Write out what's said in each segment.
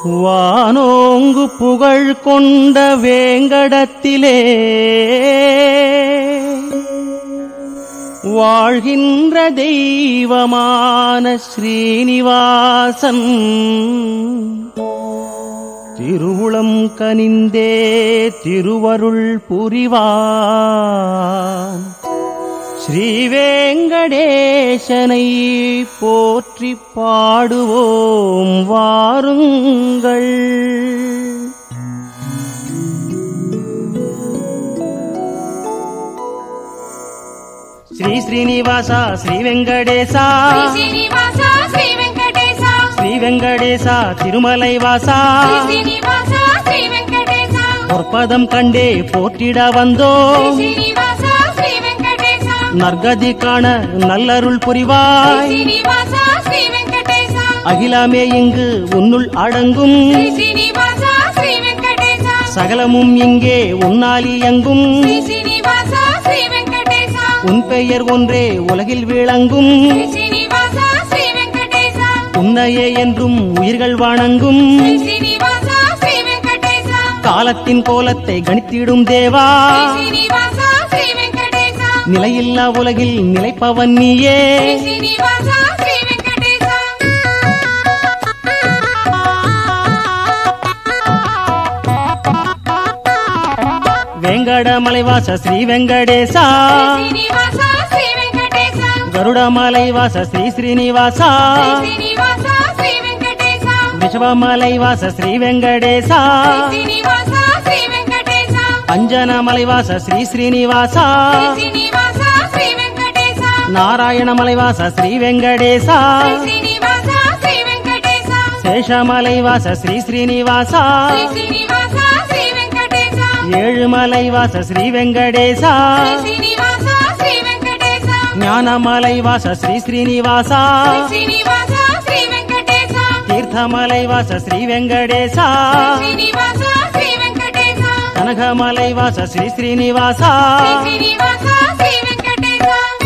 வானோங்கு புகழ் கொண்ட வேங்கடத்திலே வாழ்கின்ற தெய்வமான ஸ்ரீனிவாசன் திருவுளம் கனிந்தே திருவருள் புரிவான் ஸ்ரீவேங்கடேசனை போற்றி பாடுவோம் வாருங்கள் ஸ்ரீ ஸ்ரீனிவாசா ஸ்ரீ வெங்கடேசா శ్రీ శ్రీనివాస శ్రీ వెంకటేశ ஸ்ரீ வெங்கடேசா திருமலை வாசா శ్రీ శ్రీనివాస శ్రీ వెంకటేశ பொற்பதம் கண்டே போற்றிட வந்தோ శ్రీ శ్రీనివాస శ్రీ వెంకటేశ நற்கதி காண நல்லருள் శ్రీ புரிவாய் శ్రీనివాస శ్రీ వెంకటేశ அகிலாமே இங்கு உன்னுள் அடங்கும் శ్రీ శ్రీనివాస శ్రీ వెంకటేశ சகலமும் இங்கே உன்னால் இயங்கும் శ్రీ శ్రీనివాస శ్రీ వెంకటేశ உன் பெயர் ஒன்றே உலகில் விளங்கும் శ్రీ శ్రీనివాస శ్రీ వెంకటేశ உன்னையே என்றும் உயிர்கள் வணங்கும் శ్రీ శ్రీనివాస శ్రీ వెంకటేశ காலத்தின் கோலத்தை கணித்திடும் தேவா శ్రీ శ్రీనివాస శ్రీ వెంకటేశ நிலையில்லா உலகில் நிலைப்பவன் நீயே శ్రీ శ్రీనివాస శ్రీ వెంకటేశ வேங்கட மலைவாச ஸ்ரீ வெங்கடேசா శ్రీనివాస శ్రీ వెంకటేశ கருட மலைவாச ஸ்ரீ ஸ்ரீனிவாசா శ్రీ శ్రీనివాస శ్రీ వెంకటేశ ரிஷபமலைவாச ஸ்ரீ வெங்கடேசா శ్రీ శ్రీనివాస శ్రీ వెంకటేశ அஞ்சன மலைவாச ஸ்ரீ ஸ்ரீனிவாசா శ్రీ శ్రీనివాస శ్రీ వెంకటేశ நாராயண மலைவாச ஸ்ரீ வெங்கடேசா శ్రీ శ్రీనివాస శ్రీ వెంకటేశ சேஷமலைவாச ஸ்ரீ ஸ்ரீனிவாசா శ్రీ శ్రీనివాస శ్రీ వెంకటేశ ஏழுமலைவாச ஸ்ரீ வெங்கடேசா శ్రీ శ్రీనివాస శ్రీ వెంకటేశ ஞானமலைவாச ஸ்ரீ ஸ்ரீனிவாசா శ్రీ శ్రీనివాస శ్రీ వెంకటేశ தீர்த்தமலைவாச ஸ்ரீ வெங்கடேசா శ్రీ శ్రీనివాస శ్రీ వెంకటేశ கனகமலைவாச ஸ்ரீ ஸ்ரீனிவாசா శ్రీ శ్రీనివాస శ్రీ వెంకటేశ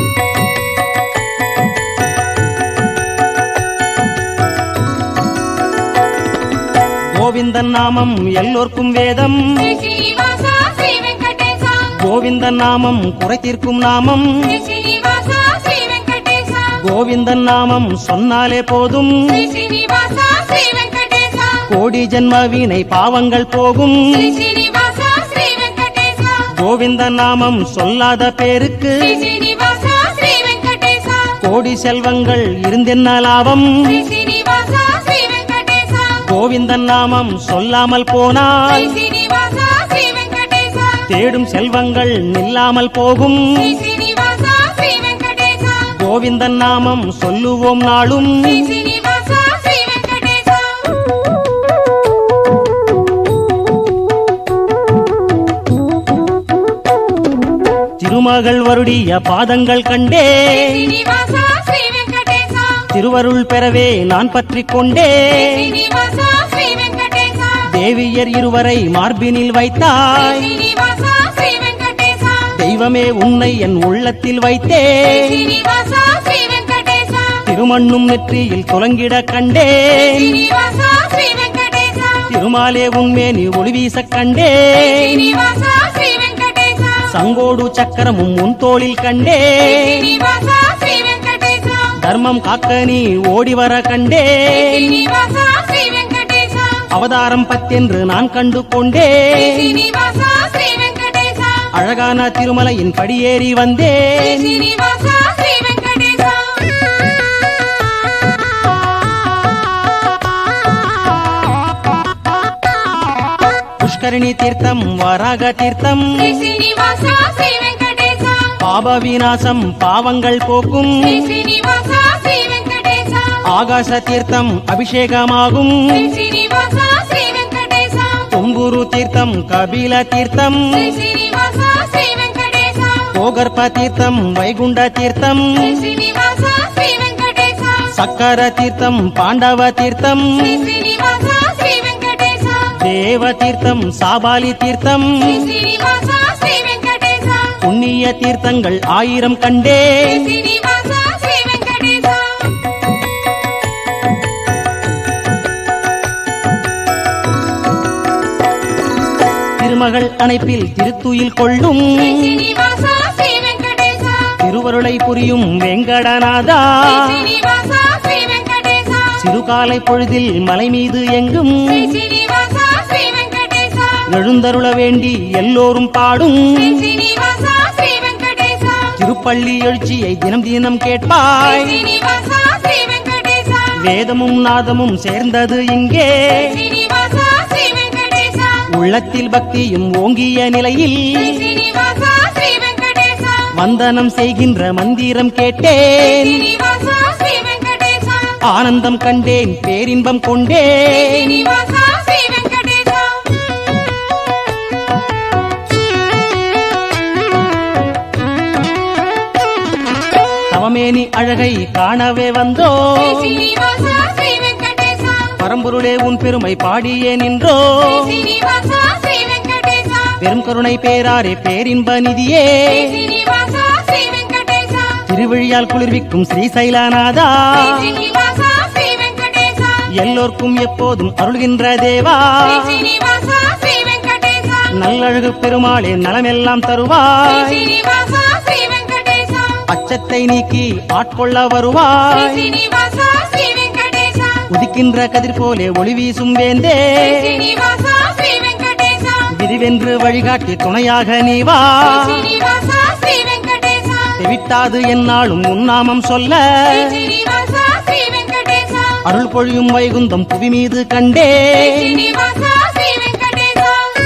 கோவிந்தன் நாமம் எல்லோர்க்கும் வேதம் శ్రీ శ్రీనివాస శ్రీ వెంకటేశ கோவிந்தன் நாமம் குறை தீர்க்கும் நாமம் శ్రీ శ్రీనివాస శ్రీ వెంకటేశ கோவிந்தன் நாமம் சொன்னாலே போதும் శ్రీ శ్రీనివాస శ్రీ వెంకటేశ கோடி ஜென்ம வீணை பாவங்கள் போகும் శ్రీ శ్రీనివాస శ్రీ వెంకటేశ கோவிந்தன் நாமம் சொல்லாத பேருக்கு శ్రీ శ్రీనివాస శ్రీ వెంకటేశ கோடி செல்வங்கள் இருந்தென்ன லாபம் శ్రీ శ్రీనివాస శ్రీ వెంకటేశ கோவிந்தன் நாமம் சொல்லாமல் போனால் శ్రీ శ్రీనివాస శ్రీ వెంకటేశ தேடும் செல்வங்கள் நில்லாமல் போகும் శ్రీ శ్రీనివాస శ్రీ వెంకటేశ கோவிந்தன் நாமம் சொல்லுவோம் நாளும் శ్రీ శ్రీనివాస శ్రీ వెంకటేశ திருமகள் வருடிய பாதங்கள் கண்டே శ్రీనివాస శ్రీ వెంకటేశ திருவருள் பெறவே நான் பற்றிக் கொண்டே శ్రీనివాస శ్రీ వెంకటేశ தேவியர் இருவரை மார்பினில் வைத்தாய் శ్రీనివాస శ్రీ వెంకటేశ தெய்வமே உன்னை என் உள்ளத்தில் வைத்தே శ్రీనివాస శ్రీ వెంకటేశ திருமண்ணும் நெற்றியில் துலங்கிட கண்டேன் శ్రీనివాస శ్రీ వెంకటేశ திருமாலே உன்மேனி ஒளி வீசக் கண்டே శ్రీనివాస శ్రీ వెంకటేశ சங்கோடு சக்கரமும் உன் தோளில் கண்டே శ్రీనివాస శ్రీ వెంకటేశ தர்மம் காக்க நீ ஓடி வர கண்டே శ్రీనివాస శ్రీ వెంకటేశ அவதாரம் பத்தென்று நான் கண்டு கொண்டேன் శ్రీనివాస శ్రీ వెంకటేశ அழகான திருமலையின் படியேறி வந்தேன் శ్రీనివాస శ్రీ వెంకటేశ புஷ்கரணி தீர்த்தம் வராக தீர்த்தம் శ్రీ శ్రీనివాస శ్రీ వెంకటేశ பாப விநாசம் பாவங்கள் போக்கும் శ్రీ శ్రీనివాస శ్రీ వెంకటేశ ஆகாச தீர்த்தம் அபிஷேகமாகும் శ్రీ శ్రీనివాస శ్రీ వెంకటేశ தும்புரு தீர்த்தம் கபில தீர்த்தம் శ్రీ శ్రీనివాస శ్రీ వెంకటేశ கோகர்ப தீர்த்தம் வைகுண்ட தீர்த்தம் శ్రీ శ్రీనివాస శ్రీ వెంకటేశ சக்கர தீர்த்தம் பாண்டவ தீர்த்தம் శ్రీ శ్రీనివాస శ్రీ వెంకటేశ தேவ தீர்த்தம் சாபாலி தீர்த்தம் శ్రీ శ్రీనివాస శ్రీ వెంకటేశ புண்ணிய தீர்த்தங்கள் ஆயிரம் கண்டே శ్రీ శ్రీనివాస శ్రీ వెంకటేశ திருமகள் அணைப்பில் திருத்துயில் கொள்ளும் శ్రీ శ్రీనివాస శ్రీ వెంకటేశ திருவருளை புரியும் வெங்கடநாதா శ్రీ శ్రీనివాస శ్రీ వెంకటేశ சிறுகாலை பொழுதில் மலை மீது எங்கும் శ్రీ శ్రీనివాస శ్రీ వెంకటేశ எழுந்தருள வேண்டி எல்லோரும் பாடும் శ్రీ శ్రీనివాస శ్రీ వెంకటేశ திருப்பள்ளி எழுச்சியை தினம் தினம் శ్రీ கேட்பாய் శ్రీనివాస శ్రీ వెంకటేశ வேதமும் நாதமும் சேர்ந்தது இங்கே శ్రీ శ్రీనివాస శ్రీ వెంకటేశ உள்ளத்தில் பக்தியும் ஓங்கிய நிலையில் శ్రీ శ్రీనివాస శ్రీ వెంకటేశ வந்தனம் செய்கின்ற மந்திரம் శ్రీ கேட்டேன் శ్రీనివాస శ్రీ వెంకటేశ ஆனந்தம் கண்டேன் பேரின்பம் శ్రీ கொண்டேன் శ్రీనివాస శ్రీ వెంకటేశ தவமேனி அழகை காணவே வந்தோ శ్రీ శ్రీనివాస శ్రీ వెంకటేశ பரம்பொருளே உன் பெருமை பாடியே நின்றோ శ్రీ శ్రీనివాస శ్రీ వెంకటేశ பெரும் கருணை பேராரே பேரின்ப நிதியே శ్రీ శ్రీనివాస శ్రీ వెంకటేశ திருவிழியால் குளிர்விக்கும் ஸ்ரீசைலாநாதா శ్రీ శ్రీనివాస శ్రీ వెంకటేశ எல்லோர்க்கும் எப்போதும் அருள்கின்ற தேவா శ్రీ శ్రీనివాస శ్రీ వెంకటేశ நல்லழகு பெருமாளே நலமெல்லாம் శ్రీ தருவாய் శ్రీనివాస శ్రీ వెంకటేశ அச்சத்தை நீக்கி ஆட்கொள்ள శ్రీ வருவாய் శ్రీనివాస శ్రీ వెంకటేశ உதிக்கின்ற கதிர் போலே ஒளி வீசும் வேந்தே శ్రీ శ్రీనివాస శ్రీ వెంకటేశ விரிவென்று வழிகாட்டி துணையாக நீ வா శ్రీ శ్రీనివాస శ్రీ వెంకటేశ தெவிட்டாது என்னாலும் உன்னாமம் சொல்ல శ్రీ శ్రీనివాస శ్రీ వెంకటేశ அருள் பொழியும் வைகுந்தம் புவி மீது கண்டே శ్రీ శ్రీనివాస శ్రీ వెంకటేశ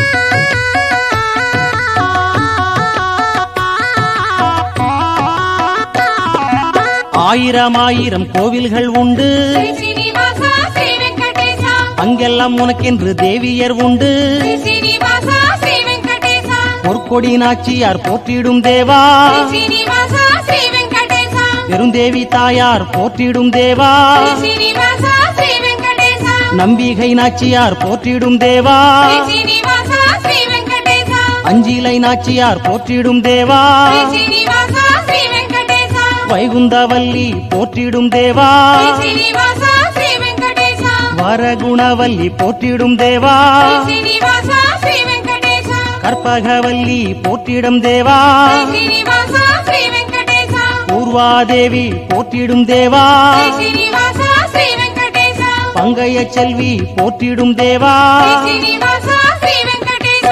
ஆயிரம் ஆயிரம் கோவில்கள் உண்டு శ్రీ శ్రీనివాస శ్రీ వెంకటేశ அங்கெல்லாம் உனக்கென்று தேவியர் உண்டு శ్రీ శ్రీనివాస శ్రీ వెంకటేశ பொற்கொடி நாச்சியார் போற்றிடும் தேவா శ్రీ శ్రీనివాస శ్రీ వెంకటేశ பெருந்தேவி தாயார் போற்றிடும் தேவா శ్రీ శ్రీనివాస శ్రీ వెంకటేశ நம்பிகை நாச்சியார் போற்றிடும் தேவா శ్రీ శ్రీనివాస శ్రీ వెంకటేశ அஞ்சிலை நாச்சியார் போற்றிடும் தேவா శ్రీ శ్రీనివాస శ్రీ వెంకటేశ வைகுந்தவல்லி போற்றிடும் தேவா శ్రీ శ్రీనివాస శ్రీ వెంకటేశ வரகுணவல்லி போற்றிடும் தேவா శ్రీ శ్రీనివాస శ్రీ వెంకటేశ கற்பகவல்லி போற்றிடும் தேவா శ్రీ శ్రీనివాస శ్రీ వెంకటేశ பூர்வாதேவி போற்றிடும் தேவா శ్రీ శ్రీనివాస శ్రీ వెంకటేశ பங்கைய செல்வி போற்றிடும் தேவா శ్రీ శ్రీనివాస శ్రీ వెంకటేశ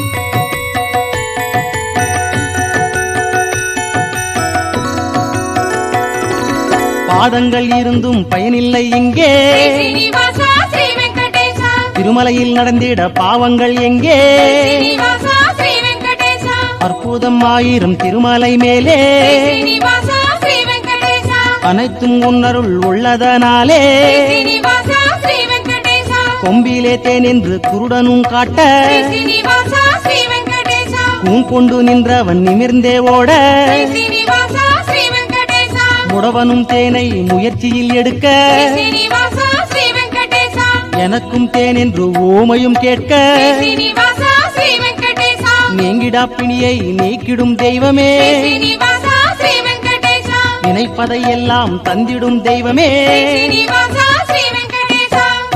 பாதங்கள் இருந்தும் பயனில்லை இங்கே శ్రీ శ్రీనివాస శ్రీ వెంకటేశ திருமலையில் நடந்திட பாவங்கள் எங்கே శ్రీనివాస శ్రీ వెంకటేశ அற்புதம் ஆயிரம் திருமலை மேலே శ్రీ శ్రీనివాస శ్రీ వెంకటేశ அனைத்தும் உன்னருள் உள்ளதனாலே శ్రీ శ్రీనివాస శ్రీ వెంకటేశ கொம்பிலே தேன் என்று குருடனும் காட்ட శ్రీ శ్రీనివాస శ్రీ వెంకటేశ கூன் கொண்டு நின்றவன் நிமிர்ந்தே ஓட శ్రీ శ్రీనివాస శ్రీ వెంకటేశ முடவனும் தேனை முயற்சியில் எடுக்க శ్రీ శ్రీనివాస శ్రీ వెంకటేశ எனக்கும் தேன் என்று ஓமையும் கேட்க శ్రీ శ్రీనివాస శ్రీ వెంకటేశ நீங்கிடா பிணியை நீக்கிடும் தெய்வமே శ్రీ శ్రీనివాస శ్రీ వెంకటేశ நினைப்பதை எல்லாம் தந்திடும் தெய்வமே శ్రీ శ్రీనివాస శ్రీ వెంకటేశ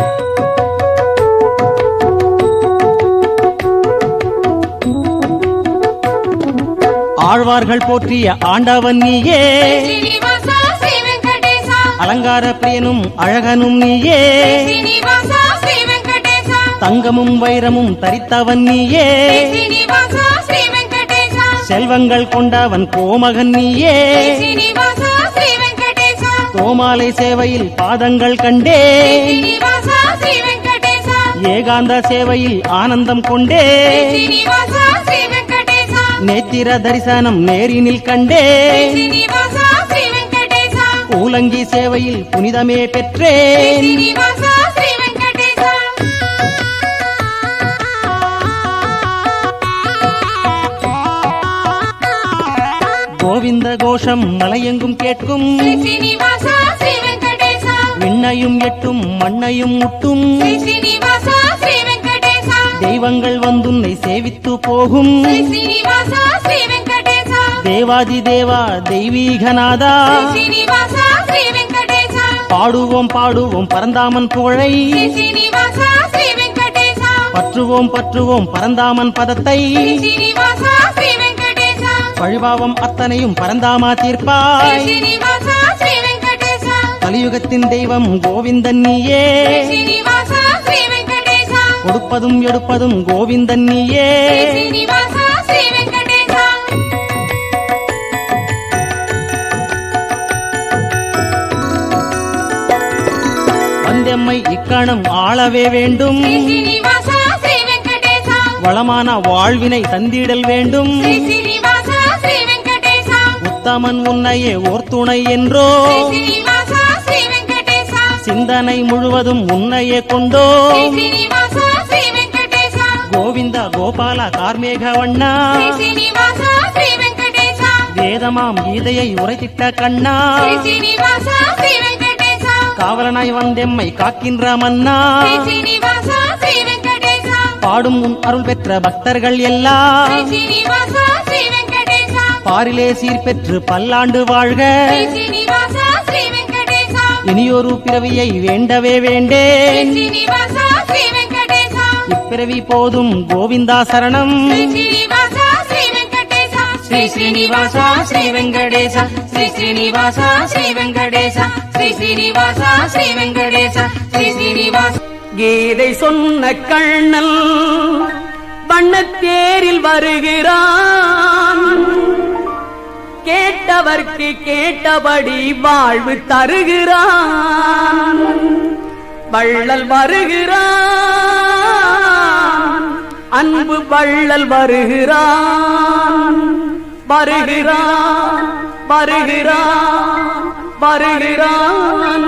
ஆழ்வார்கள் போற்றிய ஆண்டவன் நீயே శ్రీ శ్రీనివాస శ్రీ వెంకటేశ அலங்கார பிரியனும் அழகனும் நீயே శ్రీ శ్రీనివాస శ్రీ వెంకటేశ தங்கமும் வைரமும் தரித்தவன் நீயே శ్రీ శ్రీనివాస శ్రీ వెంకటేశ செல்வங்கள் கொண்டவன் கோமகன் நீயே శ్రీ శ్రీనివాస శ్రీ వెంకటేశ கோமாலை சேவையில் பாதங்கள் శ్రీ கண்டே శ్రీనివాస శ్రీ వెంకటేశ ஏகாந்த சேவையில் ஆனந்தம் கொண்டே శ్రీ శ్రీనివాస శ్రీ వెంకటేశ நேத்திர தரிசனம் நேரினில் கண்டே శ్రీ శ్రీనివాస శ్రీ వెంకటేశ ஊலங்கி சேவையில் புனிதமே శ్రీ பெற்றேன் శ్రీనివాస శ్రీ వెంకటేశ கோவிந்த கோஷம் மலையெங்கும் கேட்கும் శ్రీ శ్రీనివాస శ్రీ వెంకటేశ விண்ணையும் எட்டும் மண்ணையும் முட்டும் శ్రీ శ్రీనివాస శ్రీ వెంకటేశ தெய்வங்கள் வந்துன்னை சேவித்து போகும் శ్రీ శ్రీనివాస శ్రీ వెంకటేశ தேவாதி தேவா தெய்வீகநாதா శ్రీ శ్రీనివాస శ్రీ వెంకటేశ பாடுவோம் பாடுவோம் பரந்தாமன் புகழை శ్రీ శ్రీనివాస శ్రీ వెంకటేశ பற்றுவோம் பற்றுவோம் பரந்தாமன் பதத்தை శ్రీ శ్రీనివాస శ్రీ వెంకటేశ பழிபாவம் அத்தனையும் பரந்தாமா శ్రీ தீர்ப்பாய் శ్రీనివాస శ్రీ వెంకటేశ கலியுகத்தின் தெய்வம் கோவிந்தன் நீயே శ్రీ శ్రీనివాస శ్రీ వెంకటేశ கொடுப்பதும் எடுப்பதும் கோவிந்தன் நீயே శ్రీ శ్రీనివాస శ్రీ వెంకటేశ வந்தெம்மை இக்கணம் ஆளவே வேண்டும் శ్రీ శ్రీనివాస శ్రీ వెంకటేశ வளமான வாழ்வினை தந்திடல் வேண்டும் శ్రీ శ్రీనివాస శ్రీ వెంకటేశ உத்தமன் உன்னையே ஓர் துணை என்றோ శ్రీ శ్రీనివాస శ్రీ వెంకటేశ சிந்தனை முழுவதும் உன்னையே கொண்டோ శ్రీ శ్రీనివాస శ్రీ వెంకటేశ கோவிந்த கோபால கார்மேக வண்ணா శ్రీ శ్రీనివాస శ్రీ వెంకటేశ வேதமாம் கீதையை உரைத்திட்ட கண்ணா శ్రీ శ్రీనివాస శ్రీ వెంకటేశ காவலனாய் வந்தெம்மை காக்கின்ற மன்னா శ్రీ శ్రీనివాస శ్రీ వెంకటేశ பாடும் உன் அருள் பெற்ற பக்தர்கள் எல்லாம் శ్రీ శ్రీనివాస శ్రీ వెంకటేశ பாரிலே சீர் பெற்று பல்லாண்டு வாழ்க శ్రీ శ్రీనివాస శ్రీ వెంకటేశ இனியொரு பிறவியை வேண்டவே శ్రీ வேண்டேன் శ్రీనివాస శ్రీ వెంకటేశ இப்பிறவி போதும் கோவிந்தா சரணம் శ్రీ శ్రీనివాస శ్రీ వెంకటేశ శ్రీ శ్రీనివాస శ్రీ వెంకటేశ శ్రీ శ్రీనివాస శ్రీ వెంకటేశ శ్రీ శ్రీనివాస శ్రీ వెంకటేశ శ్రీ శ్రీనివాస கீதை சொன்ன கண்ணல் வண்ணத்தேரில் வருகிறான் கேட்டவர்க்கு கேட்டபடி வாழ்வு தருகிறான் வள்ளல் வருகிறான் அன்பு வள்ளல் வருகிறான் வருகிறான் வருகிறான் வருகிறான்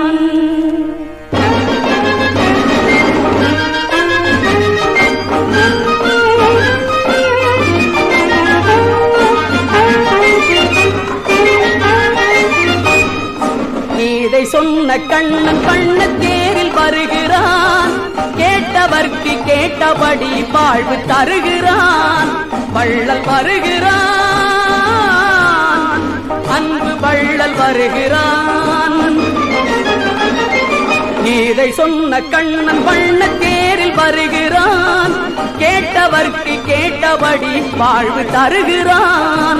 இதை சொன்ன கண்ணன் பண்ண தேரில் வருகிறான் கேட்டவர்க்கு கேட்டபடி வாழ்வு தருகிறான் வள்ளல் வருகிறான் அன்பு வள்ளல் வருகிறான் இதை சொன்ன கண்ணன் வண்ண தேரில் வருகிறான் கேட்டவர்க்கு கேட்டபடி வாழ்வு தருகிறான்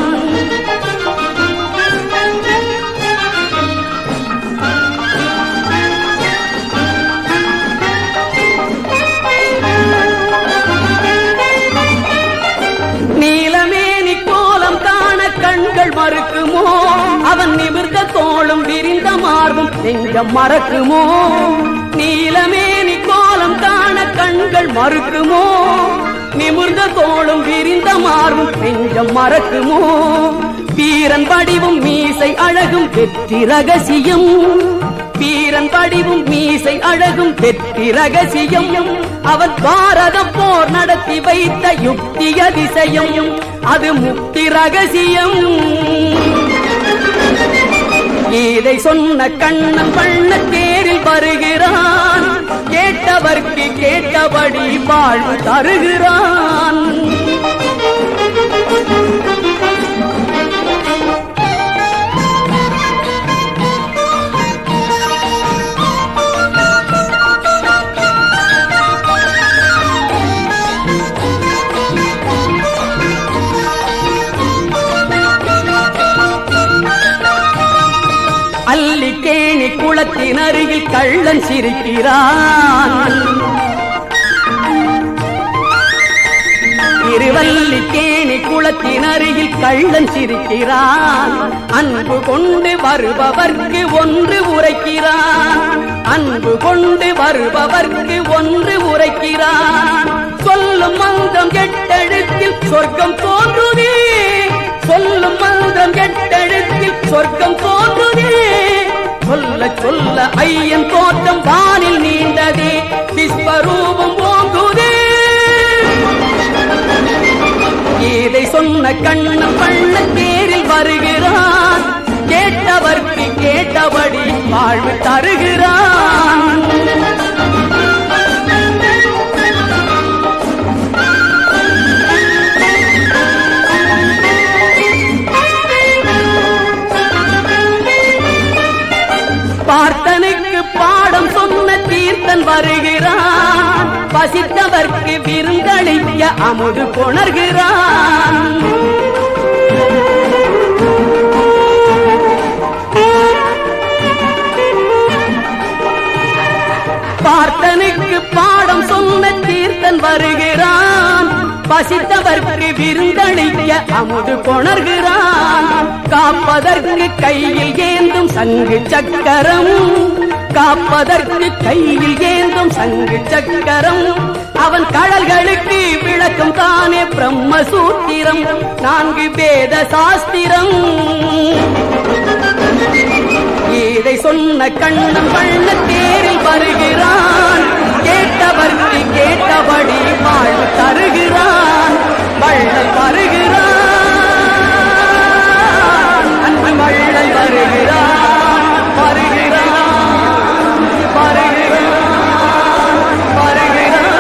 நீலமேனி கோலம் காண கண்கள் மறுக்குமோ அவன் நிமிர்ந்த தோளும் விரிந்த மார்பும் நெஞ்சம் மறக்குமோ நீலமேனி கோலம் காண கண்கள் மறுக்குமோ நிமிர்ந்த தோளும் விரிந்த மார்பும் நெஞ்சம் மறக்குமோ வீரன் வடிவும் மீசை அழகும் வெற்றி ரகசியம் வீரன் வடிவும் மீசை அழகும் வெற்றி ரகசியம் அவன் பாரத போர் நடத்தி வைத்த யுக்தி அதிசயம் அது முக்தி ரகசியம் இதை சொன்ன கண்ணன் பண்ண தேரில் வருகிறான் கேட்டவர்க்கு கேட்டபடி வாழ்வு தருகிறான் அல்லிக்கேணி குளத்தின் அருகில் கள்ளன் சிரிக்கிறான் திருவல்லிக்கேணி குளத்தின் அருகில் கள்ளன் சிரிக்கிறான் அன்பு கொண்டு வருபவர்க்கு ஒன்று உரைக்கிறான் அன்பு கொண்டு வருபவர்க்கு ஒன்று உரைக்கிறான் சொல்லும் மந்திரம் கெட்டெழுத்தில் சொர்க்கம் தோன்றுதே சொல்லும் மந்திரம் கெட்டெழுத்தில் சொர்க்கம் தோன்றுதே சொல்ல சொல்ல ஐயன் தோட்டம் வானில் நீண்டதே விஸ்வரூபம் ஓங்குதே இதை சொன்ன கண்ணன் பண்ண தேரில் வருகிறான் கேட்டவர்க்கு கேட்டபடி வாழ்வு தருகிறான் பார்த்தனுக்கு பாடம் சொன்ன தீர்த்தன் வருகிறான் பசித்தவர்க்கு விருந்தளிக்க அமுது கொணர்கிறான் பார்த்தனுக்கு பாடம் சொன்ன தீர்த்தன் வருகிறான் பசித்தவர்க்கு விருந்தளிக்க அமுது கொணர்கிறான் காப்பதற்கு கையில் ஏந்தும் சங்கு சக்கரம் காப்பதற்கு கையில் ஏந்தும் சங்கு சக்கரம் அவன் கடல்களுக்கு விளக்கம் தானே பிரம்மசூத்திரம் நான்கு வேத சாஸ்திரம் இதை சொன்ன கண்ணன் வண்ண தேரில் வருகிறான் கேட்டவர்க்கு கேட்டபடி வாழ்வு தருகிறான் வள்ளல் வருகிறான் அன்பு வள்ளல் வருகிறான் வருகிறான் வருகிறான் வருகிறான்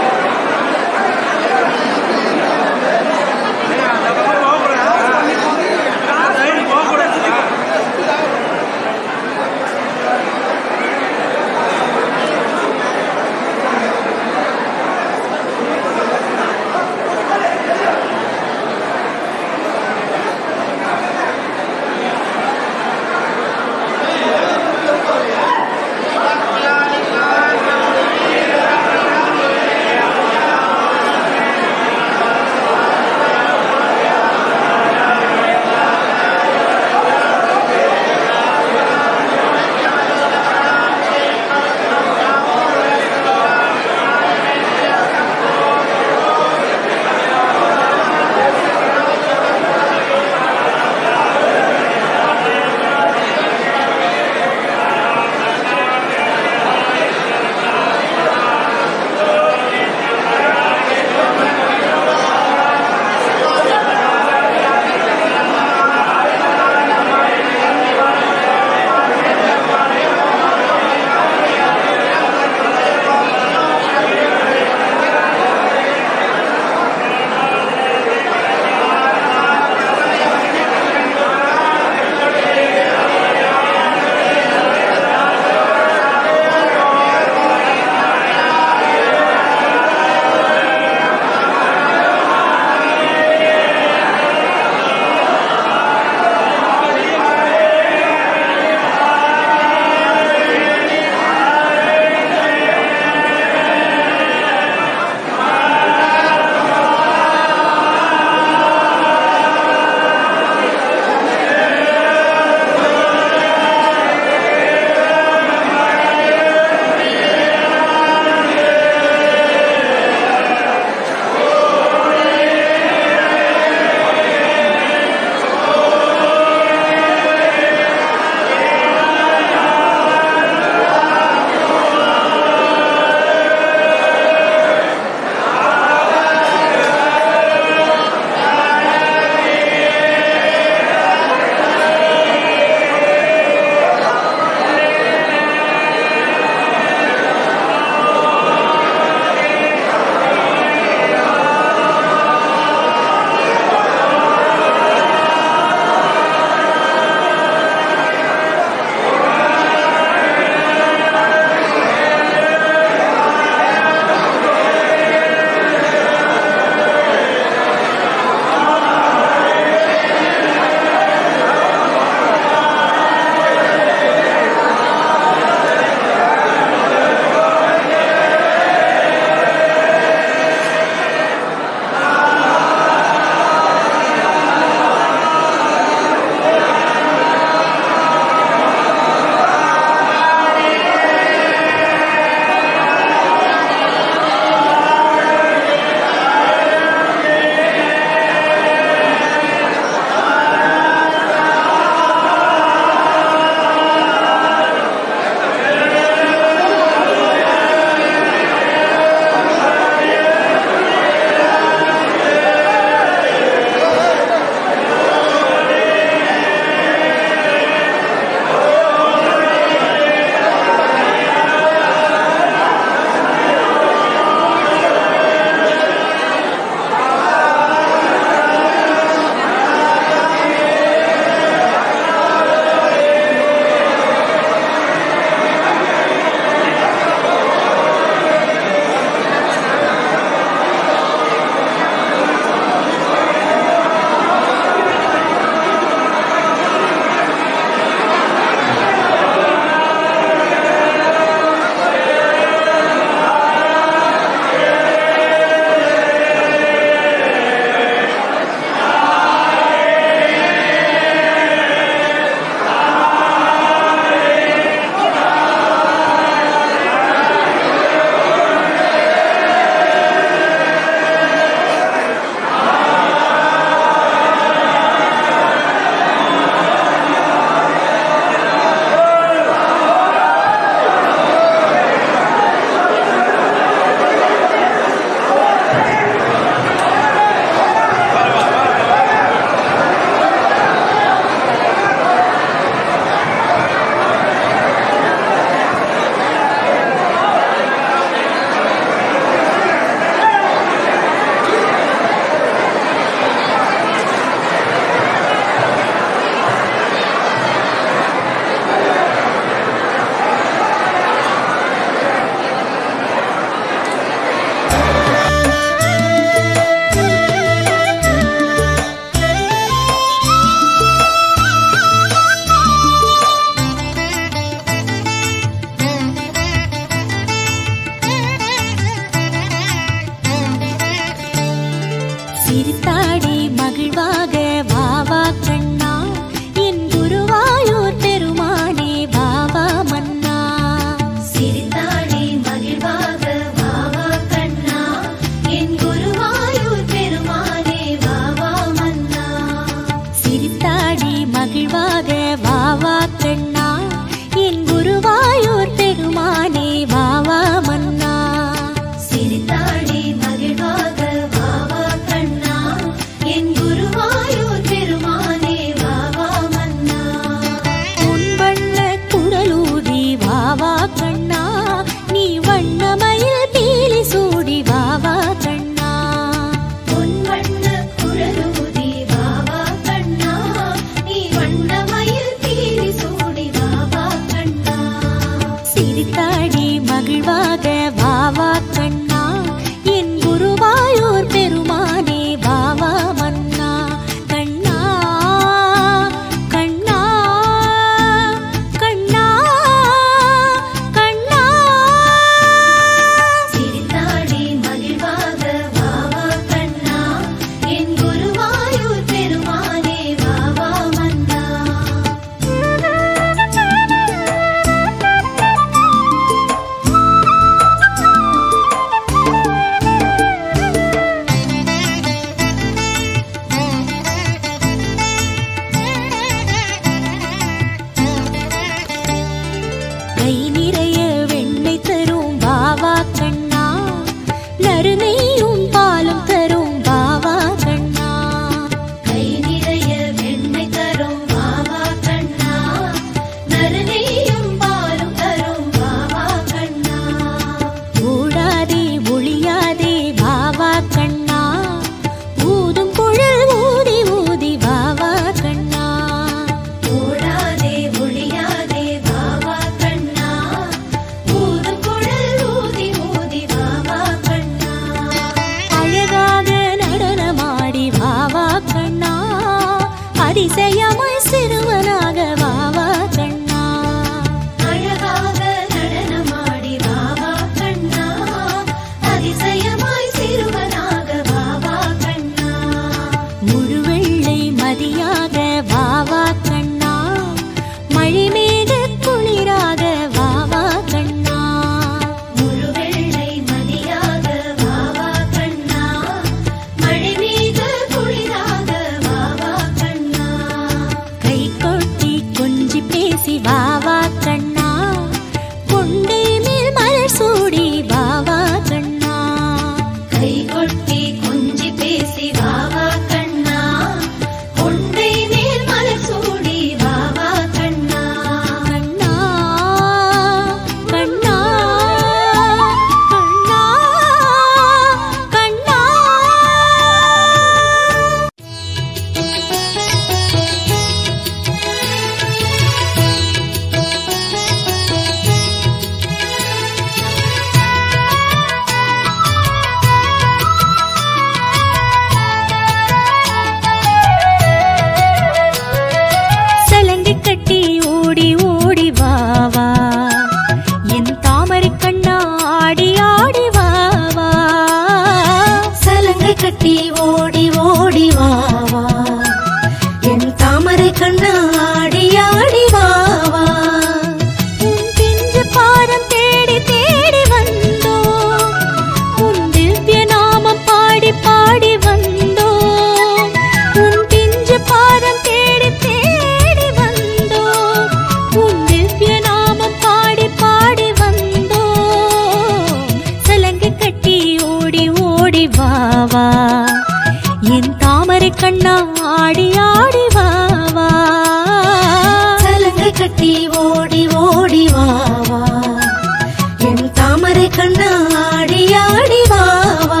கட்டி ஓடி ஓடி வா வா என் தாமரை கண்ணா ஆடி ஆடி வா வா உன் பிஞ்சு பாரம் தேடி தேடி வந்தோம் உன் திவ்ய நாமம் பாடி பாடி வந்தோம் உன் பிஞ்சு பாரம் தேடி தேடி வந்தோம் உன் திவ்ய நாமம் பாடி பாடி வந்தோம் சலங்கை கட்டி ஓடி ஓடி வா வா என் தாமரை கண்ணா ஆடி ஆடி வா வா சலங்கை கட்டி ஓடி ஓடி வா வா என் தாமரை கண்ணா ஆடி ஆடி வா வா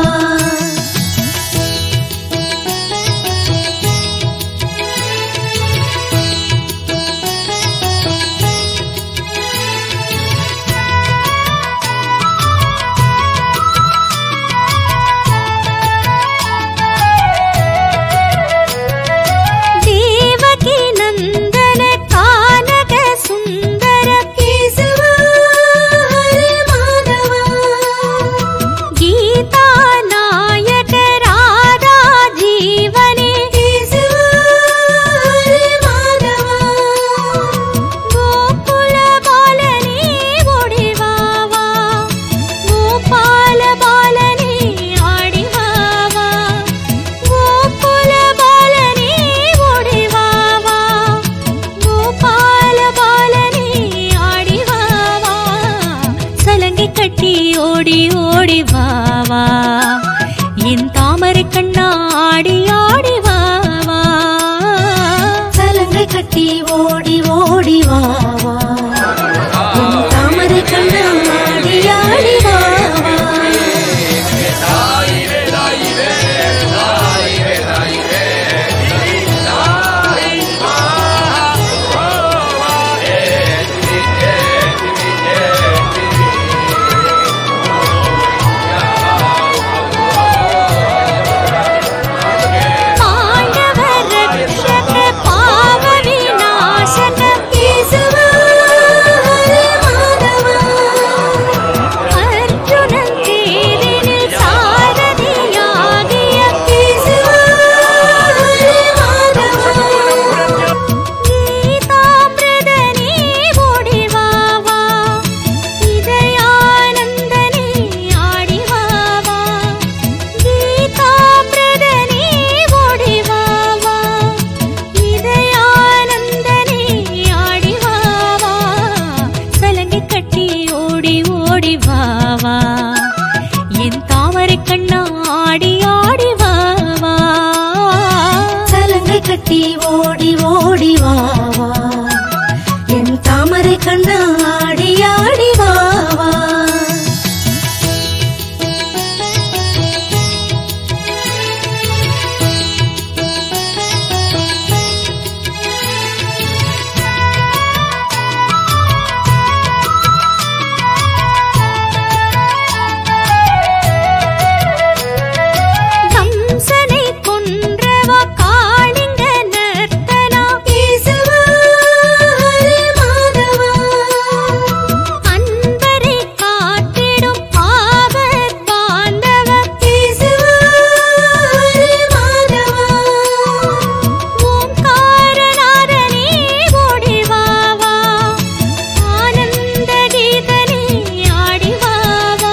தேவகி நந்தன கானக சுந்தர கேசவா ஹரே மாதவா கீதா நாயக ராதா ஜீவனே கேசவா ஹரே மாதவா கோகுல பாலனே ஓடிவாவா கோபால பாலனே ஆடிவாவா கோகுல பாலனே ஓடிவாவா கோபால பாலனே ஆடிவாவா சலங்கை கட்டி ஓடி ஓடி வாவா என் தாமரை கண்ணா ஆடி ஆடி வாவா சலங்கை கட்டி ஓடி ஓடி வாவா என் தாமரை கண்ணா ஆடி ஆடி வாவா பாண்டவ ரக்ஷக பாவ விநாசக கேசவ ஹரே மாதவ அர்ஜுனன் தேரினில் சாரதியாகிய கேசவ ஹரே மாதவ கீதாமிருதனே ஓடிவாவா இதயானந்தனே ஆடிவாவா கீதாமிருதனே ஓடிவாவா இதயானந்தனே ஆடிவாவா சலங்கை கட்டி ஓடி ஓடி வாவா என் தாமரை கண்ணா ஆடி ஆடி வாவா சலங்கை கட்டி ஓடி ஓடி வாவா என் தாமரை கண்ணா ஆடி ஆடி வாவா கம்சனை கொன்றவா காளிங்க நர்த்தனா கேசவா ஹரே மாதவா அன்பரை காத்திடும் ஆபத் பாந்தவ கேசவா ஹரே மாதவா ஓம்காரநாதனே ஓடிவாவா ஆனந்த கீதனே ஆடிவாவா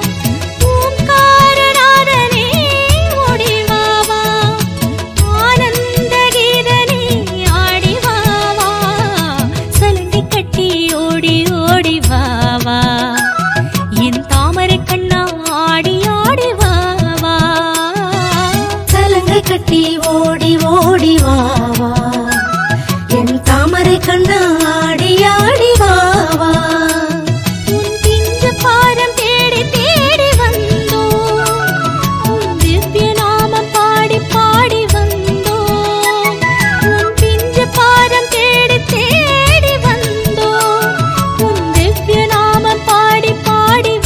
ஓம்காரநாதனே ஓடிவாவா ஆனந்த கீதனே ஆடிவாவா சலங்கை கட்டி ஓடி ஓடி வாவா என் தாமரை கண்ணா ஆடி ஆடி வாவா சலங்கை கட்டி ஓடி ஓடி வாவா என் தாமரை கண்ணா ஆடி ஆடி வாவா உன் பிஞ்சு பாரம் தேடி தேடி வந்தோம் உன் திவ்ய நாமம் பாடி பாடி வந்தோம் உன் பிஞ்சு பாரம் தேடி தேடி வந்தோம் உன் திவ்ய நாமம் பாடி பாடி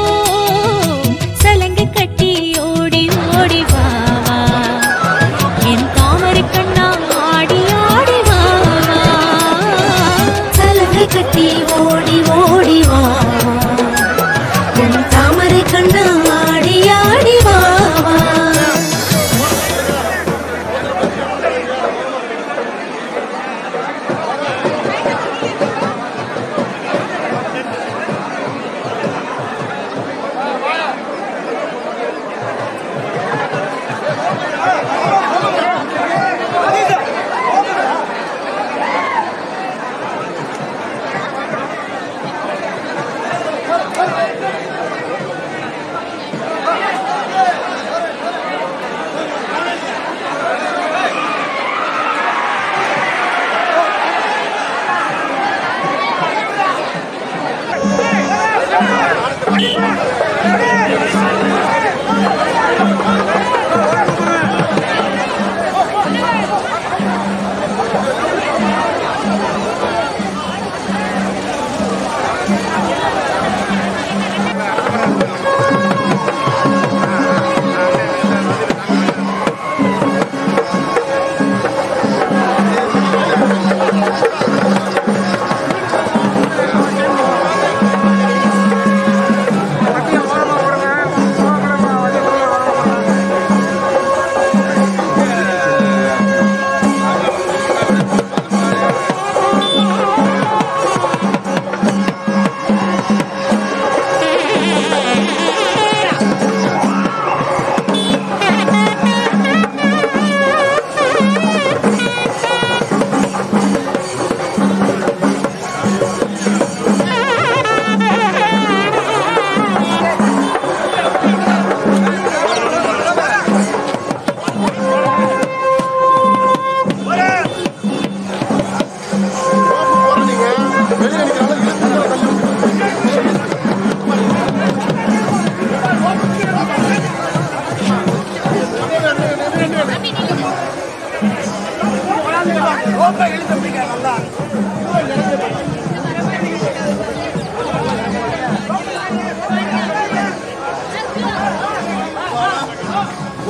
வந்தோம் சலங்கை கட்டி ஓடி ஓடி வாவா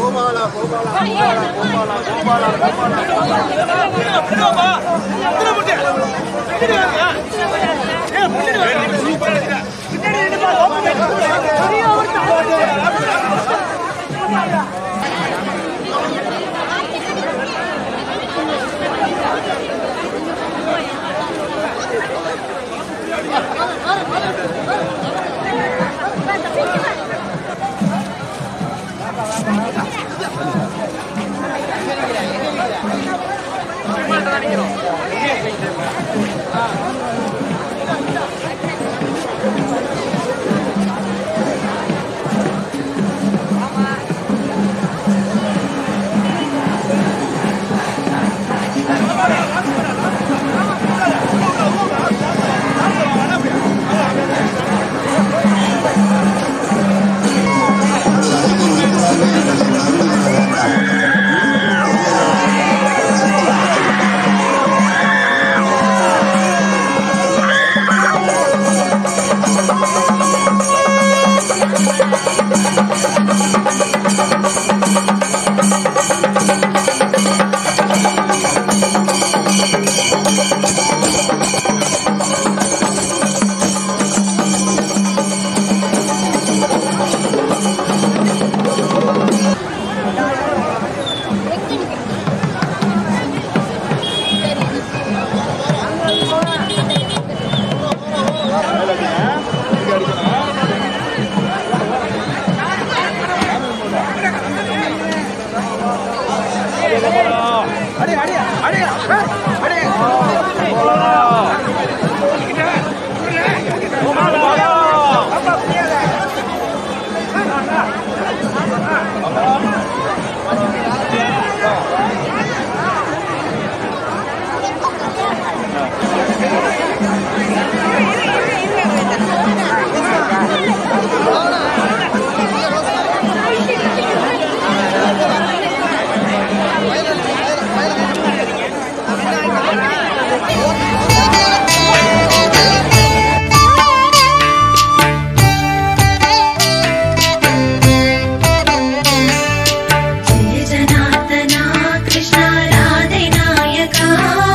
जय जनार्दना कृष्ण राधे नायका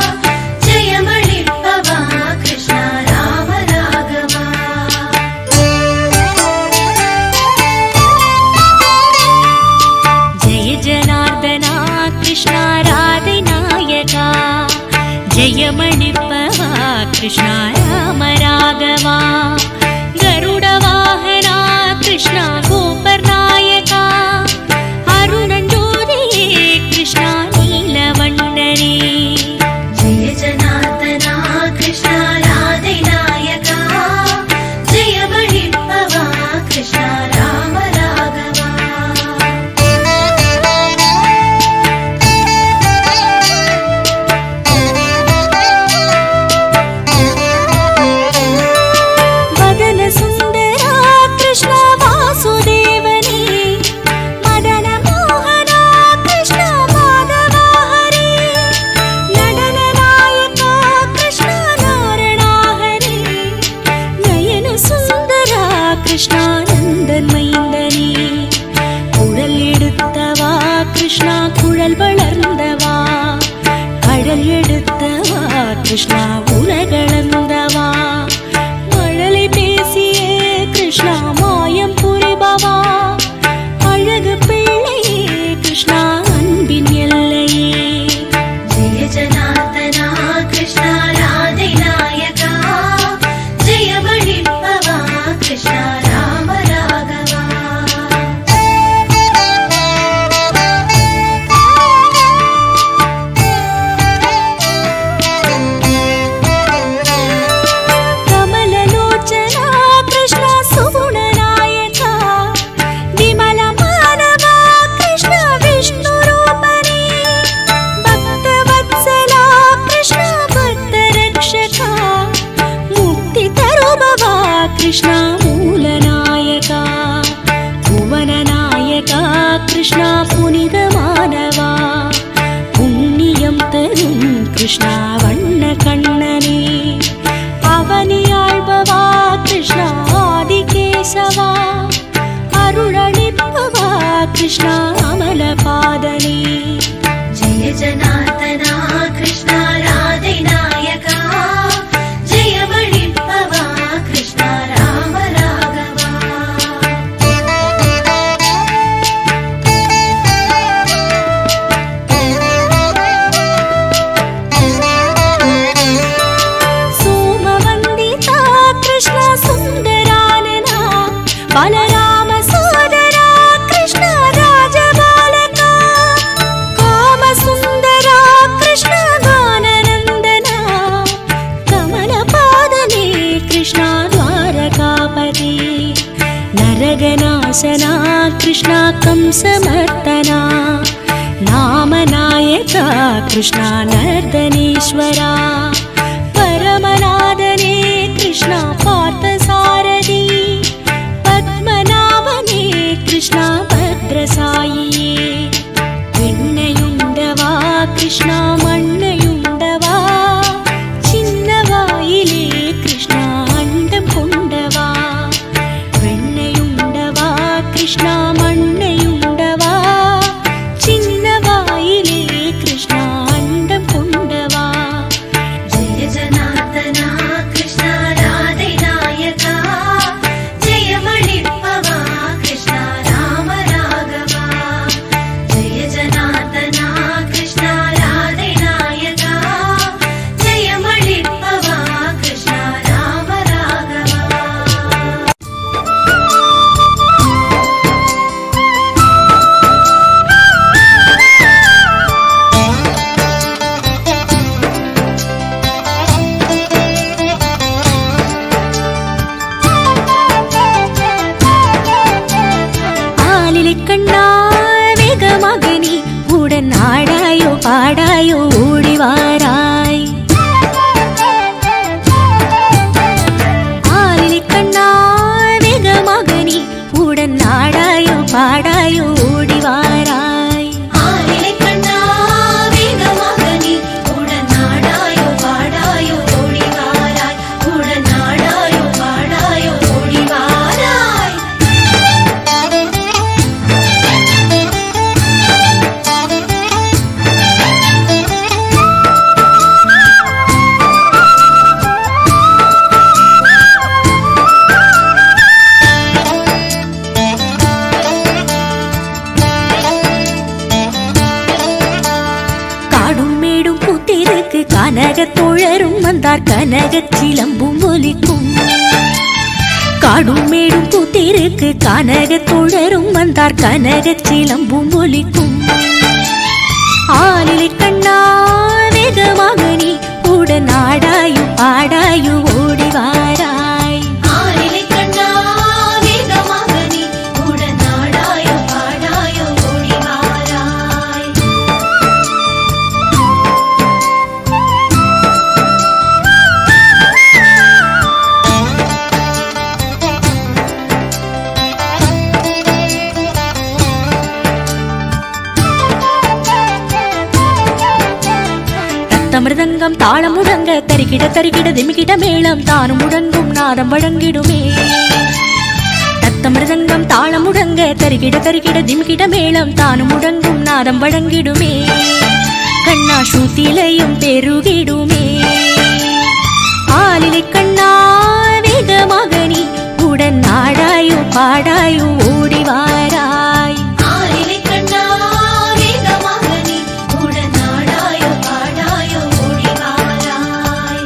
जय मणिपवा कृष्ण राम राघवा जय जनार्दना कृष्णा राधिनायका जय मणिपवा कृष्णा राम राघवा गरुडवाहना कृष्णा गोपर्नायका अरुणञ्जोदये कृष्णा नीलवण्डने जय जनार्दना कृष्ण राधे नायका जय मणिपवा कृष्ण राम राघवा मदन सुन्दरा कृष्ण वासुदेवने मदन मोहना कृष्ण माधवा हरे नडन नायका कृष्ण नारणा हरे नयन सुन्दरा कृष्णानन्दन् மைந்தனே குழல் எடுத்தவா கிருஷ்ணா குழல் வளர்ந்தவா கடல் எடுத்தவா கிருஷ்ணா உலகளந்தவா மழலை பேசியே கிருஷ்ணா மாயம் புரிபவா அழகு பிள்ளையே கிருஷ்ணா அன்பின் எல்லையே जय जनार्दना कृष्ण राधे नायका जय मणिपवा कृष्ण राम राघवा कमललोचना कृष्ण सुगुणनायका विमलमानवा कृष्ण विष्णुरूपणे भक्तवत्सला कृष्ण भक्तरक्षका मुक्तितरुभवा कृष्ण मूलनायका புவனநாயகா கிருஷ்ணா புனிதமானவா புண்ணியம் தரும் கிருஷ்ணா வண்ண கண்ணனே அவனியாழ்பவா கிருஷ்ணா ஆதிகேசவா அருளளிப்பவா கிருஷ்ணா அமல भयनाशना कृष्णा कंसमर्दना नामनायका कृष्णा नर्दनेश्वरा परमनादने कृष्णा पार्थसारथी पद्मनाभने कृष्णा भद्रसायिये வெண்ணையுண்டவா கிருஷ்ணா மண்ணையுண்டவா சின்னவாயிலே கிருஷ்ணா அண்டம் கொண்டவா வெண்ணையுண்டவா கிருஷ்ணா மண்ணையுண்டவா சின்னவாயிலே கிருஷ்ணா அண்டம் கொண்டவா जय जनार्दना कृष्णा राधे नायका जय मणिपवा कृष्णा राम राघवा जय जनार्दना कृष्णा राधे नायका जय मणिपवा कृष्णा राम राघवा ஆலிலை கண்ணா வேகமாக நீ உடன் ஆடாயோ பாடாயோ ஓடி வாராய் ஆலிலை கண்ணா வேகமாக நீ உடன் ஆடாயோ பாடாயோ ஓடி வாராய் ஆலிலை கண்ணா வேகமாக நீ உடனாடாயோ பாடாயோ ஓடி வாராய் உடனாடாயோ பாடாயோ ஓடி வாராய் காடும் மேடும் பூத்திருக்கு கனக தோழரும் வந்தார் கனக சிலம்பும் ஒலிக்கும் காடும் மேடும் பூத்திருக்கு கனக தோழரும் வந்தார் கனக சிலம்பும் ஒலிக்கும் ஆலிலை கண்ணா வேகமாக நீ உடன் ஆடாயு பாடாயு ஓடி வாராய் ஆலிலை கண்ணா வேகமாக நீ உடனாடாயோ பாடாயோ ஓடி வாராய் ரத்தமிருதங்கம் தாளம் முழங்க தரிகிட தரிகிட திமிகிட மேளம் தானும் முழங்கும் நாதம் வழங்கிடுமே ரத்தமிருதங்கம் தாளம் முழங்க தரிகிட தரிகிட திமிகிட மேளம் தானும் முழங்கும் நாதம் வழங்கிடுமே கண்ணா ஸ்ருதிலையும் பெருகிடுமே ஆலிலை கண்ணா வேகமாக நீ உடன் ஆடாயோ பாடாயோ ஓடி வாராய் ஆலிலை கண்ணா வேகமாக நீ உடனாடாயோ பாடாயோ ஓடி வாராய்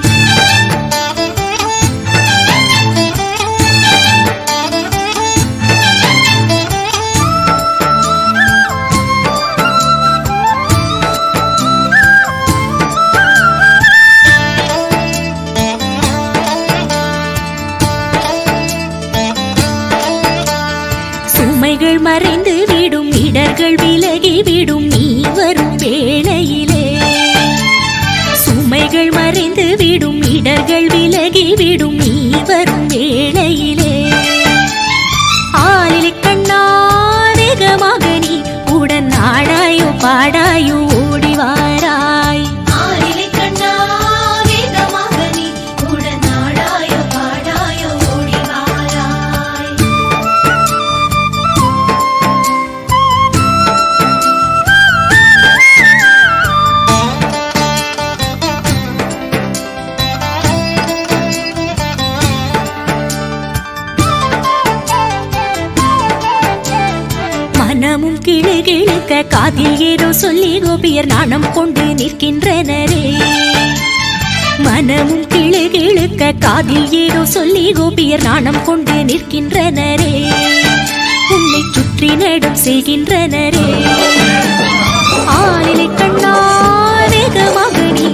சுமைகள் மறைந்து விடும் இடர்கள் விலகி விடும் நீ வரும் வேளையிலே சுமைகள் மறைந்து விடும் இடர்கள் விலகி விடும் நீ வரும் வேளையிலே ஆலிலை கண்ணா வேகமாக நீ உடன் ஆடாயோ பாடாயோ ஓடி வாராய் ஆலிலை கண்ணா வேகமாக நீ உடனாடாயோ பாடாயோ ஓடி வாராய் மனமும் கிளு கிழுக்க காதில் ஏதோ சொல்லி கோபியர் நாணம் கொண்டு நிற்கின்றனரே மனமும் கிளு கிழுக்க காதில் ஏதோ சொல்லி கோபியர் நாணம் கொண்டு நிற்கின்றனரே உன்னை சுற்றி நடும் செய்கின்றனரே ஆளிலை கண்ணா வேகமாக நீ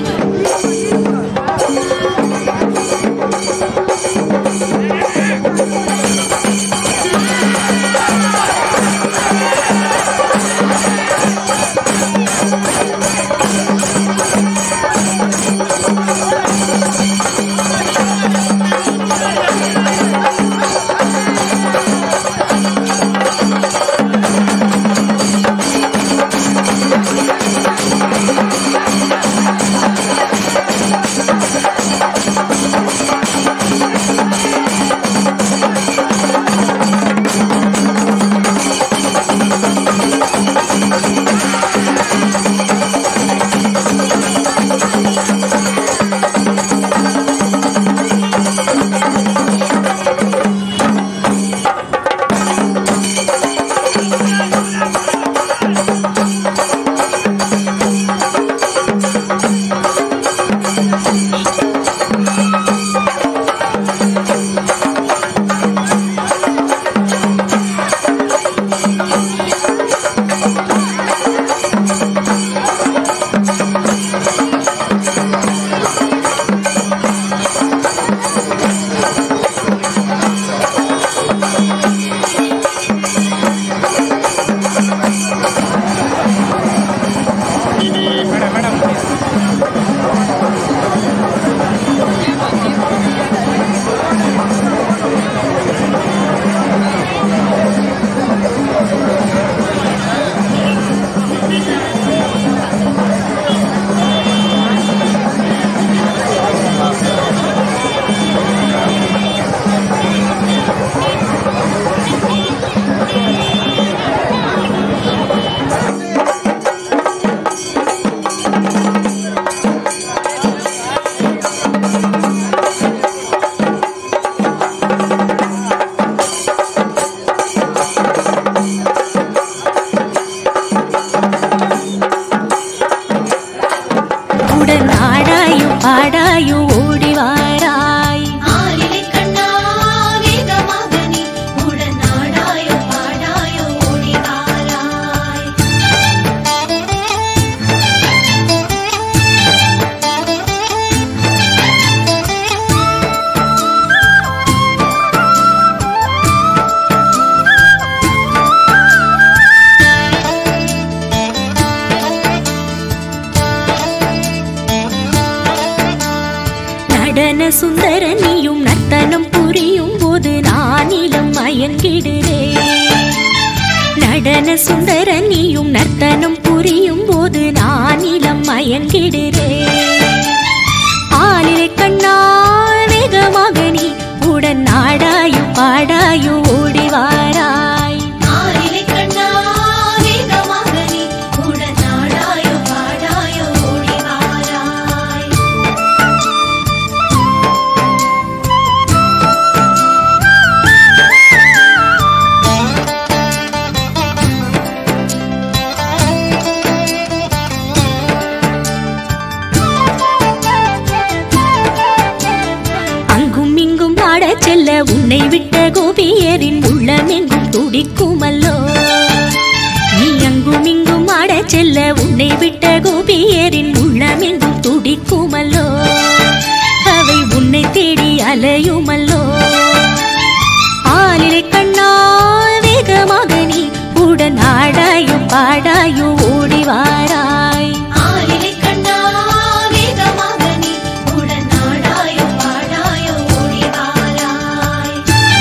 சுந்தர நீயும் நர்த்தனம் புரியும் போது நானிலம் மயங்கிடுறேன் நடன சுந்தர நீயும் நர்த்தனம் புரியும் போது நானிலம் மயங்கிடுறேன் ஆளிலை கண்ணா வேகமாக நீ உடன் நாடாயோ பாடாயோ ஓடி வாராய் ஆரிலை கண்ணா வேகமாக நீ உடன் நாடாயோ பாடாயோ ஓடி வாராய் அங்கும் இங்கும் ஆடச் செல்ல உன்னை விட்ட கோபியரின் உள்ளமெங்கும் துடிக்குமல்லோ நீ அங்கும் இங்கும் ஆடச் செல்ல உன்னை விட்ட கோபியரின் உள்ளமெங்கும் துடிக்குமல்லோ அவை உன்னை தேடி அலையுமல்லோ ஆலிலை கண்ணா வேகமாக நீ உடன் ஆடாயோ பாடாயோ ஓடி வாராய் ஆரிலை கண்ணா வேகமாக நீ உடன் நாடாயோ பாடாயோ ஓடி வாராய்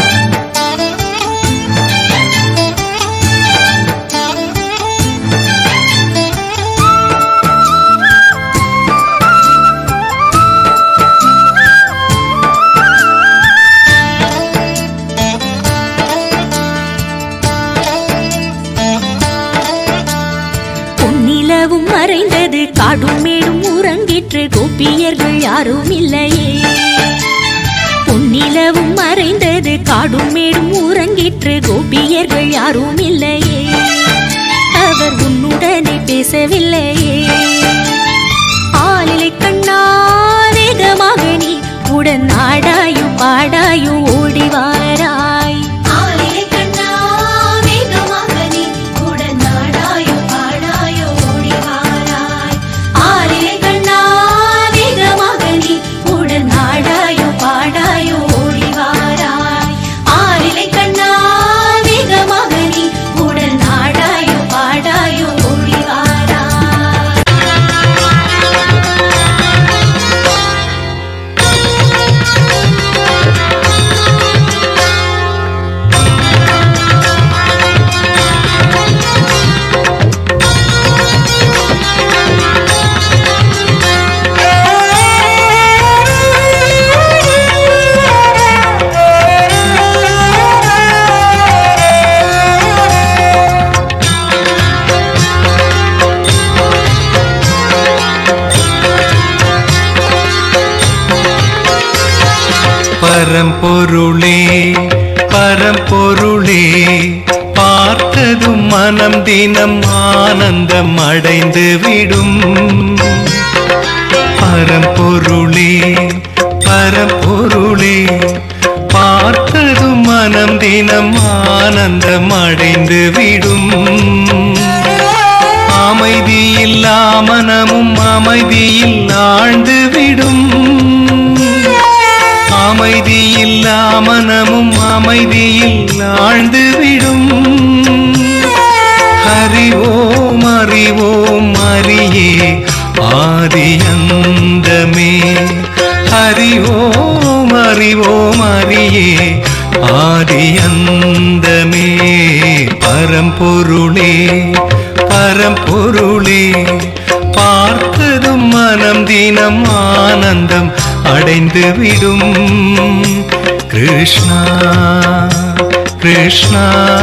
பொன்னிலவும் மறைந்தது காடும் மேடும் உறங்கிற்று கோபியர்கள் யாரும் இல்லையே பொன்னிலவும் மறைந்தது காடும் மேடும் உறங்கிற்று கோபியர்கள் யாரும் இல்லையே அவர் உன்னுடனே பேசவில்லையே ஆளிலை கண்ணா வேகமாக நீ உடன் நாடாயோ பாடாயோ ஓடி வாராய் ஆரிலை கண்ணா வேகமாக நீ உடன் நாடாயோ பாடாயோ ஓடி வாராய் ஆரிலை கண்ணா வேகமாக நீ உடன் நாடாயோ பாடாயோ ஓடி வாராய் ஆரிலை கண்ணா வேகமாக நீ உடன் நாடாயோ பாடாயோ ஓடி வாராய் பரம்பொருளே பரம்பொருளே பார்த்ததும் மனம் தினம் ஆனந்தம் அடைந்து விடும் பரம்பொருளே பரம்பொருளே பார்த்ததும் மனம் தினம் ஆனந்தம் அடைந்து விடும் அமைதியில்லா மனமும் அமைதியில் ஆழ்ந்து விடும் அமைதியில்லா மனமும் அமைதியில் ஆழ்ந்து விடும் அறிவோம் அறிவோம் அறியே ஆதியந்தமே அறிவோம் அறிவோம் அறியே ஆதியந்தமே பரம்பொருளே பரம்பொருளே பார்த்ததும் மனம் தினம் ஆனந்தம் அடைந்து விடும் கிருஷ்ணா கிருஷ்ணா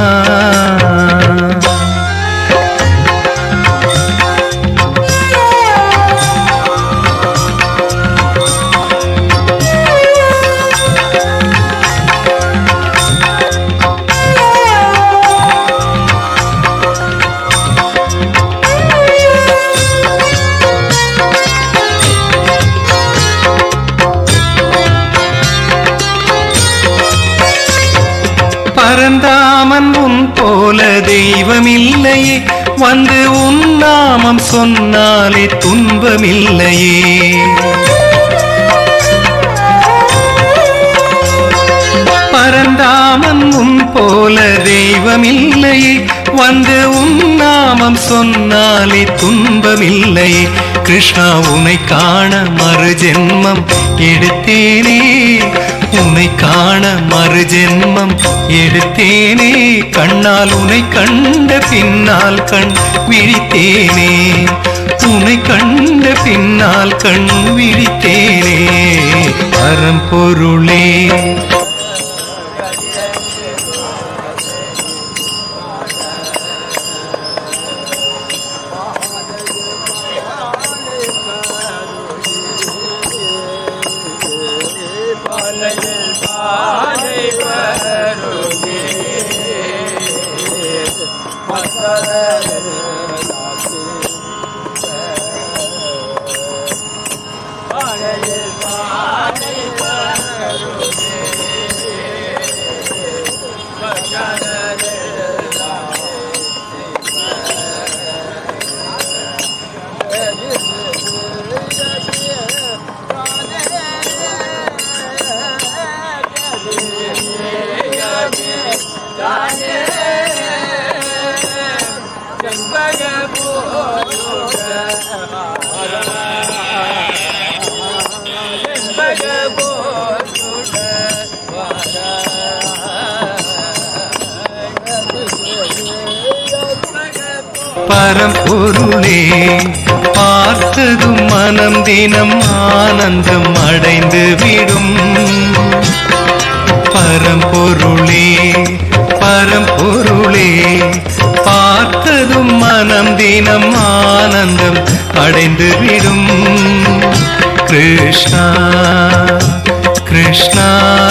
பரந்தாமன் உன் போல தெய்வமில்லையே வந்து உன் நாமம் சொன்னாலே துன்பமில்லையே பரந்தாமன் உன் போல தெய்வமில்லையே வந்து உன் நாமம் சொன்னாலே துன்பமில்லை கிருஷ்ணா உனை காண மறு ஜென்மம் எடுத்தேனே உனை காண மறு ஜென்மம் எடுத்தேனே கண்ணால் உனை கண்ட பின்னால் கண் விழித்தேனே உனை கண்ட பின்னால் கண் விழித்தேனே பரம்பொருளே பரம்பொருளே பார்த்ததும் மனம் தினம் ஆனந்தம் அடைந்து விடும் பரம்பொருளே பரம்பொருளே பார்த்ததும் மனம் தினம் ஆனந்தம் அடைந்து விடும் கிருஷ்ணா கிருஷ்ணா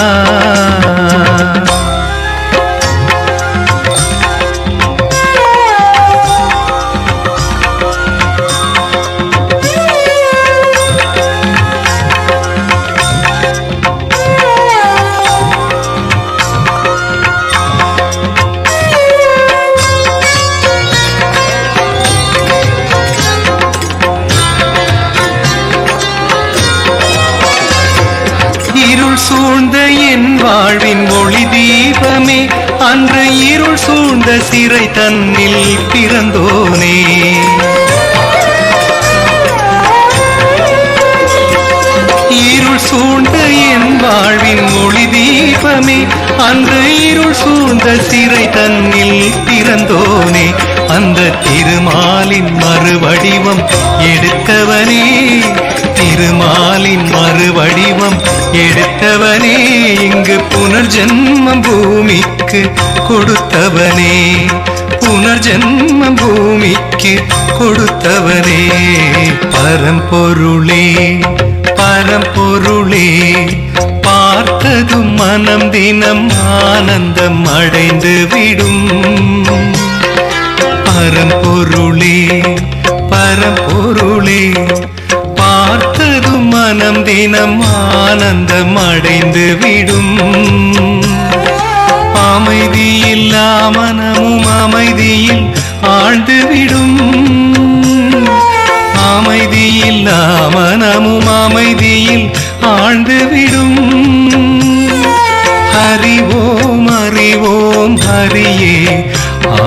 இருள் சூழ்ந்த என் வாழ்வின் ஒளி தீபமே அன்று இருள் சூழ்ந்த சிறை தன்னில் பிறந்தோனே இருள் சூழ்ந்த என் வாழ்வின் ஒளி தீபமே அன்று இருள் சூழ்ந்த சிறை தன்னில் பிறந்தோனே அந்த திருமாலின் மறுவடிவம் எடுத்தவனே திருமாலின் மறுவடிவம் எடுத்தவனே இங்கு புனர்ஜென்மம் பூமிக்கு கொடுத்தவனே புனர்ஜென்மம் பூமிக்கு கொடுத்தவனே பரம்பொருளே பரம்பொருளே பார்த்ததும் மனம் தினம் ஆனந்தம் அடைந்து விடும் பரம்பொருளே பரம்பொருளே பார்த்ததும் மனம் தினம் ஆனந்தம் அடைந்து விடும் அமைதியில்லா மனமும் அமைதியில் ஆழ்ந்து விடும் அமைதியில்லா மனமும் அமைதியில் ஆழ்ந்து விடும் அறிவோம் அறிவோம் ஹரியே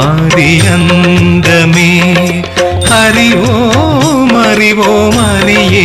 ஆதி அந்தமே அறிவோம் அறிவோம் அறியே